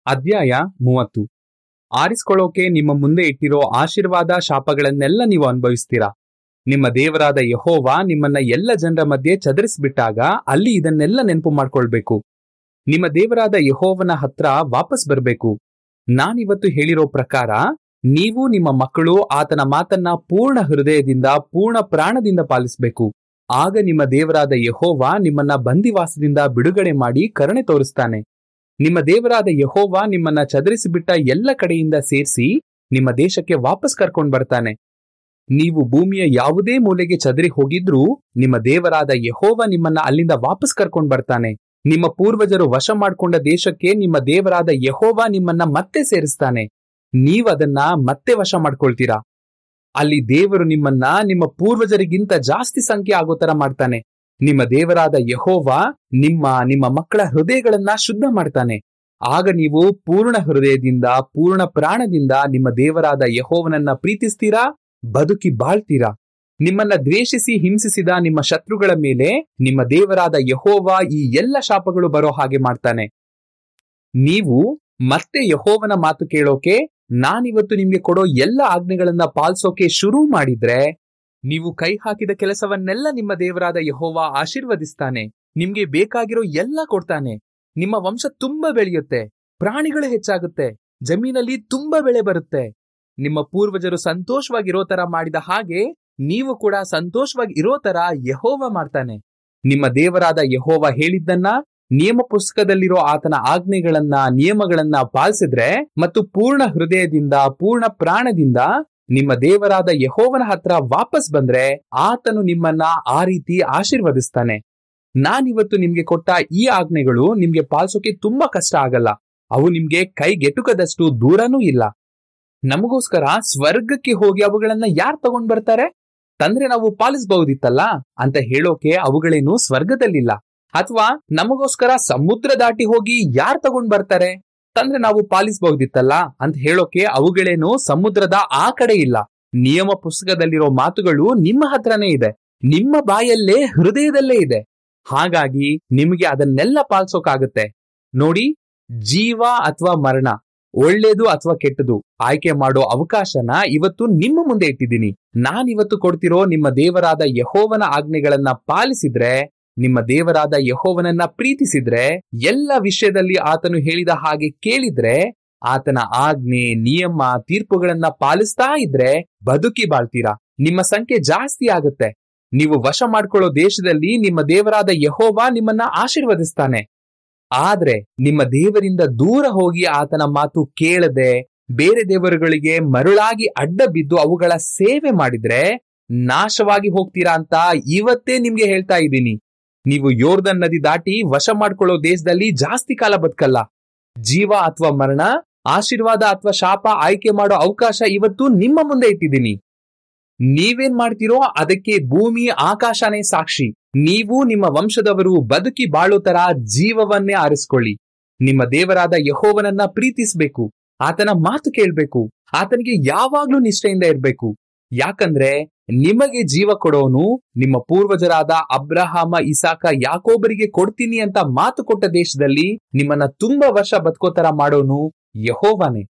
ಅಧ್ಯಾಯ ಮೂವತ್ತು ಆರಿಸ್ಕೊಳ್ಳೋಕೆ ನಿಮ್ಮ ಮುಂದೆ ಇಟ್ಟಿರೋ ಆಶೀರ್ವಾದ ಶಾಪಗಳನ್ನೆಲ್ಲ ನೀವು ಅನುಭವಿಸ್ತೀರಾ ನಿಮ್ಮ ದೇವರಾದ ಯಹೋವ ನಿಮ್ಮನ್ನ ಎಲ್ಲ ಜನರ ಮಧ್ಯೆ ಚದರಿಸ್ಬಿಟ್ಟಾಗ ಅಲ್ಲಿ ಇದನ್ನೆಲ್ಲ ನೆನಪು ಮಾಡ್ಕೊಳ್ಬೇಕು ನಿಮ್ಮ ದೇವರಾದ ಯಹೋವನ ಹತ್ರ ವಾಪಸ್ ಬರಬೇಕು ನಾನಿವತ್ತು ಹೇಳಿರೋ ಪ್ರಕಾರ ನೀವು ನಿಮ್ಮ ಮಕ್ಕಳು ಆತನ ಮಾತನ್ನ ಪೂರ್ಣ ಹೃದಯದಿಂದ ಪೂರ್ಣ ಪ್ರಾಣದಿಂದ ಪಾಲಿಸಬೇಕು ಆಗ ನಿಮ್ಮ ದೇವರಾದ ಯಹೋವ ನಿಮ್ಮನ್ನ ಬಂದಿವಾಸದಿಂದ ಬಿಡುಗಡೆ ಮಾಡಿ ಕರುಣೆ ತೋರಿಸ್ತಾನೆ ನಿಮ್ಮ ದೇವರಾದ ಯಹೋವ ನಿಮ್ಮನ್ನ ಚದರಿಸಿಬಿಟ್ಟ ಎಲ್ಲ ಕಡೆಯಿಂದ ಸೇರಿಸಿ ನಿಮ್ಮ ದೇಶಕ್ಕೆ ವಾಪಸ್ ಕರ್ಕೊಂಡ್ ಬರ್ತಾನೆ ನೀವು ಭೂಮಿಯ ಯಾವುದೇ ಮೂಲೆಗೆ ಚದರಿ ಹೋಗಿದ್ರೂ ನಿಮ್ಮ ದೇವರಾದ ಯಹೋವ ನಿಮ್ಮನ್ನ ಅಲ್ಲಿಂದ ವಾಪಸ್ ಕರ್ಕೊಂಡ್ ಬರ್ತಾನೆ ನಿಮ್ಮ ಪೂರ್ವಜರು ವಶ ಮಾಡ್ಕೊಂಡ ದೇಶಕ್ಕೆ ನಿಮ್ಮ ದೇವರಾದ ಯಹೋವ ನಿಮ್ಮನ್ನ ಮತ್ತೆ ಸೇರಿಸ್ತಾನೆ ನೀವದನ್ನ ಮತ್ತೆ ವಶ ಮಾಡ್ಕೊಳ್ತೀರಾ ಅಲ್ಲಿ ದೇವರು ನಿಮ್ಮನ್ನ ನಿಮ್ಮ ಪೂರ್ವಜರಿಗಿಂತ ಜಾಸ್ತಿ ಸಂಖ್ಯೆ ಆಗೋ ತರ ಮಾಡ್ತಾನೆ ನಿಮ್ಮ ದೇವರಾದ ಯಹೋವ ನಿಮ್ಮ ನಿಮ್ಮ ಮಕ್ಕಳ ಹೃದಯಗಳನ್ನ ಶುದ್ಧ ಮಾಡ್ತಾನೆ ಆಗ ನೀವು ಪೂರ್ಣ ಹೃದಯದಿಂದ ಪೂರ್ಣ ಪ್ರಾಣದಿಂದ ನಿಮ್ಮ ದೇವರಾದ ಯಹೋವನನ್ನ ಪ್ರೀತಿಸ್ತೀರಾ ಬದುಕಿ ಬಾಳ್ತೀರಾ ನಿಮ್ಮನ್ನ ದ್ವೇಷಿಸಿ ಹಿಂಸಿಸಿದ ನಿಮ್ಮ ಶತ್ರುಗಳ ಮೇಲೆ ನಿಮ್ಮ ದೇವರಾದ ಯಹೋವ ಈ ಎಲ್ಲ ಶಾಪಗಳು ಬರೋ ಹಾಗೆ ಮಾಡ್ತಾನೆ ನೀವು ಮತ್ತೆ ಯಹೋವನ ಮಾತು ಕೇಳೋಕೆ ನಾನಿವತ್ತು ನಿಮ್ಗೆ ಕೊಡೋ ಎಲ್ಲ ಆಜ್ಞೆಗಳನ್ನ ಪಾಲಿಸೋಕೆ ಶುರು ಮಾಡಿದ್ರೆ ನೀವು ಕೈ ಹಾಕಿದ ಕೆಲಸವನ್ನೆಲ್ಲ ನಿಮ್ಮ ದೇವರಾದ ಯಹೋವ ಆಶೀರ್ವದಿಸ್ತಾನೆ ನಿಮ್ಗೆ ಬೇಕಾಗಿರೋ ಎಲ್ಲ ಕೊಡ್ತಾನೆ ನಿಮ್ಮ ವಂಶ ತುಂಬಾ ಬೆಳೆಯುತ್ತೆ ಪ್ರಾಣಿಗಳು ಹೆಚ್ಚಾಗುತ್ತೆ ಜಮೀನಲ್ಲಿ ತುಂಬಾ ಬೆಳೆ ಬರುತ್ತೆ ನಿಮ್ಮ ಪೂರ್ವಜರು ಸಂತೋಷವಾಗಿರೋ ತರ ಮಾಡಿದ ಹಾಗೆ ನೀವು ಕೂಡ ಸಂತೋಷವಾಗಿ ಇರೋ ತರ ಯಹೋವ ಮಾಡ್ತಾನೆ ನಿಮ್ಮ ದೇವರಾದ ಯಹೋವ ಹೇಳಿದ್ದನ್ನ ನಿಯಮ ಪುಸ್ತಕದಲ್ಲಿರೋ ಆತನ ಆಜ್ಞೆಗಳನ್ನ ನಿಯಮಗಳನ್ನ ಪಾಲಿಸಿದ್ರೆ ಮತ್ತು ಪೂರ್ಣ ಹೃದಯದಿಂದ ಪೂರ್ಣ ಪ್ರಾಣದಿಂದ ನಿಮ್ಮ ದೇವರಾದ ಯಹೋವನ ಹತ್ರ ವಾಪಸ್ ಬಂದ್ರೆ ಆತನು ನಿಮ್ಮನ್ನ ಆ ರೀತಿ ಆಶೀರ್ವದಿಸ್ತಾನೆ ನಾನಿವತ್ತು ನಿಮ್ಗೆ ಕೊಟ್ಟ ಈ ಆಜ್ಞೆಗಳು ನಿಮ್ಗೆ ಪಾಲಿಸೋಕೆ ತುಂಬಾ ಕಷ್ಟ ಆಗಲ್ಲ ಅವು ನಿಮ್ಗೆ ಕೈಗೆಟುಕದಷ್ಟು ದೂರನೂ ಇಲ್ಲ ನಮಗೋಸ್ಕರ ಸ್ವರ್ಗಕ್ಕೆ ಹೋಗಿ ಅವುಗಳನ್ನ ಯಾರು ತಗೊಂಡ್ ಬರ್ತಾರೆ ತಂದ್ರೆ ನಾವು ಪಾಲಿಸಬಹುದಿತ್ತಲ್ಲ ಅಂತ ಹೇಳೋಕೆ ಅವುಗಳೇನು ಸ್ವರ್ಗದಲ್ಲಿಲ್ಲ ಅಥವಾ ನಮಗೋಸ್ಕರ ಸಮುದ್ರ ದಾಟಿ ಹೋಗಿ ಯಾರು ತಗೊಂಡ್ ಬರ್ತಾರೆ ತಂದ್ರೆ ನಾವು ಪಾಲಿಸಬಹುದಿತ್ತಲ್ಲ ಅಂತ ಹೇಳೋಕೆ ಅವುಗಳೇನು ಸಮುದ್ರದ ಆ ಕಡೆ ಇಲ್ಲ ನಿಯಮ ಪುಸ್ತಕದಲ್ಲಿರೋ ಮಾತುಗಳು ನಿಮ್ಮ ಹತ್ರನೇ ಇದೆ ನಿಮ್ಮ ಬಾಯಲ್ಲೇ ಹೃದಯದಲ್ಲೇ ಇದೆ ಹಾಗಾಗಿ ನಿಮಗೆ ಅದನ್ನೆಲ್ಲ ಪಾಲಿಸೋಕಾಗತ್ತೆ ನೋಡಿ ಜೀವ ಅಥವಾ ಮರಣ ಒಳ್ಳೇದು ಅಥವಾ ಕೆಟ್ಟದು ಆಯ್ಕೆ ಮಾಡೋ ಅವಕಾಶನ ಇವತ್ತು ನಿಮ್ಮ ಮುಂದೆ ಇಟ್ಟಿದ್ದೀನಿ ನಾನಿವತ್ತು ಕೊಡ್ತಿರೋ ನಿಮ್ಮ ದೇವರಾದ ಯಹೋವನ ಆಜ್ಞೆಗಳನ್ನ ಪಾಲಿಸಿದ್ರೆ ನಿಮ್ಮ ದೇವರಾದ ಯಹೋವನನ್ನ ಪ್ರೀತಿಸಿದ್ರೆ ಎಲ್ಲ ವಿಷಯದಲ್ಲಿ ಆತನು ಹೇಳಿದ ಹಾಗೆ ಕೇಳಿದ್ರೆ ಆತನ ಆಜ್ಞೆ ನಿಯಮ ತೀರ್ಪುಗಳನ್ನ ಪಾಲಿಸ್ತಾ ಇದ್ರೆ ಬದುಕಿ ಬಾಳ್ತೀರಾ ನಿಮ್ಮ ಸಂಖ್ಯೆ ಜಾಸ್ತಿ ಆಗುತ್ತೆ ನೀವು ವಶ ಮಾಡ್ಕೊಳ್ಳೋ ದೇಶದಲ್ಲಿ ನಿಮ್ಮ ದೇವರಾದ ಯಹೋವ ನಿಮ್ಮನ್ನ ಆಶೀರ್ವದಿಸ್ತಾನೆ ಆದ್ರೆ ನಿಮ್ಮ ದೇವರಿಂದ ದೂರ ಹೋಗಿ ಆತನ ಮಾತು ಕೇಳದೆ ಬೇರೆ ದೇವರುಗಳಿಗೆ ಮರುಳಾಗಿ ಅಡ್ಡ ಬಿದ್ದು ಅವುಗಳ ಸೇವೆ ಮಾಡಿದ್ರೆ ನಾಶವಾಗಿ ಹೋಗ್ತೀರಾ ಅಂತ ಇವತ್ತೇ ನಿಮ್ಗೆ ಹೇಳ್ತಾ ಇದ್ದೀನಿ ನೀವು ಯೋರ್ದನ್ ನದಿ ದಾಟಿ ವಶ ಮಾಡ್ಕೊಳ್ಳೋ ದೇಶದಲ್ಲಿ ಜಾಸ್ತಿ ಕಾಲ ಬದುಕಲ್ಲ ಜೀವ ಅಥವಾ ಮರಣ ಆಶೀರ್ವಾದ ಅಥವಾ ಶಾಪ ಆಯ್ಕೆ ಮಾಡೋ ಅವಕಾಶ ಇವತ್ತು ನಿಮ್ಮ ಮುಂದೆ ಇಟ್ಟಿದ್ದೀನಿ ನೀವೇನ್ ಮಾಡ್ತೀರೋ ಅದಕ್ಕೆ ಭೂಮಿ ಆಕಾಶನೇ ಸಾಕ್ಷಿ ನೀವು ನಿಮ್ಮ ವಂಶದವರು ಬದುಕಿ ಬಾಳೋ ತರ ಜೀವವನ್ನೇ ಆರಿಸ್ಕೊಳ್ಳಿ ನಿಮ್ಮ ದೇವರಾದ ಯಹೋವನನ್ನ ಪ್ರೀತಿಸ್ಬೇಕು ಆತನ ಮಾತು ಕೇಳ್ಬೇಕು ಆತನಿಗೆ ಯಾವಾಗ್ಲೂ ನಿಷ್ಠೆಯಿಂದ ಇರ್ಬೇಕು ಯಾಕಂದ್ರೆ ನಿಮಗೆ ಜೀವ ಕೊಡೋನು ನಿಮ್ಮ ಪೂರ್ವಜರಾದ ಅಬ್ರಹಾಮ ಇಸಾಕ ಯಾಕೋಬರಿಗೆ ಕೊಡ್ತೀನಿ ಅಂತ ಮಾತು ಕೊಟ್ಟ ದೇಶದಲ್ಲಿ ನಿಮ್ಮನ್ನ ತುಂಬಾ ವರ್ಷ ಬದುಕೋತರ ಮಾಡೋನು ಯಹೋವನೇ